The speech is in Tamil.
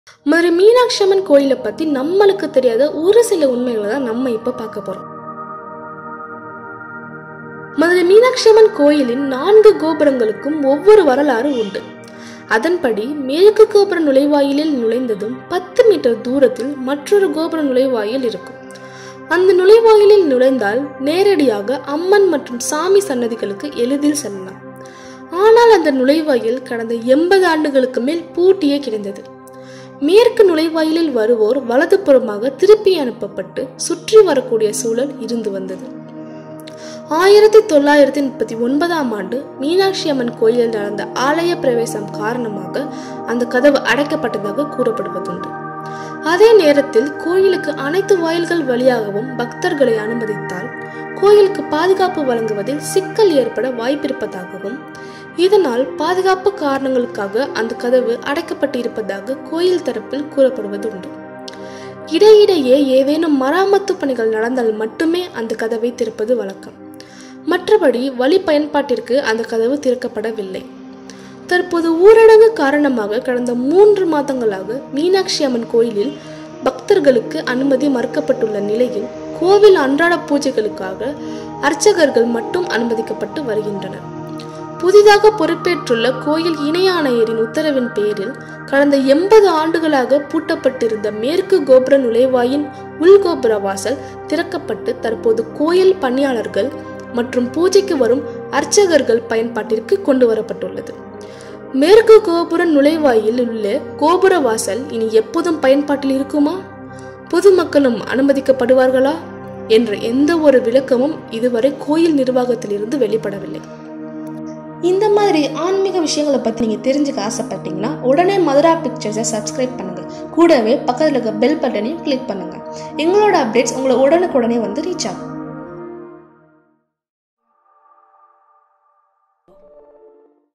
மதுரை மீனாட்சி அம்மன் கோயிலை பத்தி நம்மளுக்கு தெரியாத ஒரு சில உண்மைகளை தான் நம்ம இப்ப பார்க்க போறோம் மதுரை மீனாட்சி அம்மன் கோயிலின் நான்கு கோபுரங்களுக்கும் ஒவ்வொரு வரலாறு உண்டு அதன்படி மேற்கு கோபுர நுழைவாயிலில் நுழைந்ததும் பத்து மீட்டர் தூரத்தில் மற்றொரு கோபுர நுழைவாயில் இருக்கும் அந்த நுழைவாயிலில் நுழைந்தால் நேரடியாக அம்மன் மற்றும் சாமி சன்னதிகளுக்கு எளிதில் செல்லலாம் ஆனால் அந்த நுழைவாயில் கடந்த எண்பது ஆண்டுகளுக்கு மேல் பூட்டியே கிடந்தது மேற்கு நுழைவாயிலில் வருவோர் வலதுபுறமாக திருப்பி அனுப்பப்பட்டு சுற்றி வரக்கூடிய சூழல் இருந்து வந்தது ஆயிரத்தி தொள்ளாயிரத்தி முப்பத்தி ஒன்பதாம் ஆண்டு மீனாட்சி அம்மன் கோயிலில் நடந்த ஆலய பிரவேசம் காரணமாக அந்த கதவு அடைக்கப்பட்டதாக கூறப்படுவதுண்டு அதே நேரத்தில் கோயிலுக்கு அனைத்து வாயில்கள் வழியாகவும் பக்தர்களை அனுமதித்தால் கோயிலுக்கு பாதுகாப்பு வழங்குவதில் சிக்கல் ஏற்பட வாய்ப்பிருப்பதாகவும் இதனால் பாதுகாப்பு காரணங்களுக்காக அந்த கதவு அடைக்கப்பட்டிருப்பதாக கோயில் தரப்பில் கூறப்படுவது உண்டு இடையிடையே ஏதேனும் மராமத்து பணிகள் நடந்தால் மட்டுமே அந்த கதவை திறப்பது வழக்கம் மற்றபடி வழி பயன்பாட்டிற்கு அந்த கதவு திறக்கப்படவில்லை தற்போது ஊரடங்கு காரணமாக கடந்த மூன்று மாதங்களாக மீனாட்சி அம்மன் கோயிலில் பக்தர்களுக்கு அனுமதி மறுக்கப்பட்டுள்ள நிலையில் கோவில் அன்றாட பூஜைகளுக்காக அர்ச்சகர்கள் மட்டும் அனுமதிக்கப்பட்டு வருகின்றனர் புதிதாக பொறுப்பேற்றுள்ள கோயில் இணை ஆணையரின் உத்தரவின் பேரில் கடந்த எண்பது ஆண்டுகளாக பூட்டப்பட்டிருந்த மேற்கு கோபுர நுழைவாயின் உள்கோபுர வாசல் திறக்கப்பட்டு தற்போது கோயில் பணியாளர்கள் மற்றும் பூஜைக்கு வரும் அர்ச்சகர்கள் பயன்பாட்டிற்கு கொண்டு வரப்பட்டுள்ளது மேற்கு கோபுர நுழைவாயில் உள்ள கோபுர வாசல் இனி எப்போதும் பயன்பாட்டில் இருக்குமா பொதுமக்களும் அனுமதிக்கப்படுவார்களா என்ற எந்த ஒரு விளக்கமும் இதுவரை கோயில் நிர்வாகத்திலிருந்து வெளிப்படவில்லை இந்த மாதிரி ஆன்மீக விஷயங்களை பற்றி நீங்கள் தெரிஞ்சுக்க ஆசைப்பட்டீங்கன்னா உடனே மதுரா பிக்சர்ஸை சப்ஸ்கிரைப் பண்ணுங்கள் கூடவே பக்கத்தில் இருக்க பெல் பட்டனையும் கிளிக் பண்ணுங்கள் எங்களோட அப்டேட்ஸ் உங்களை உடனுக்குடனே வந்து ரீச் ஆகும்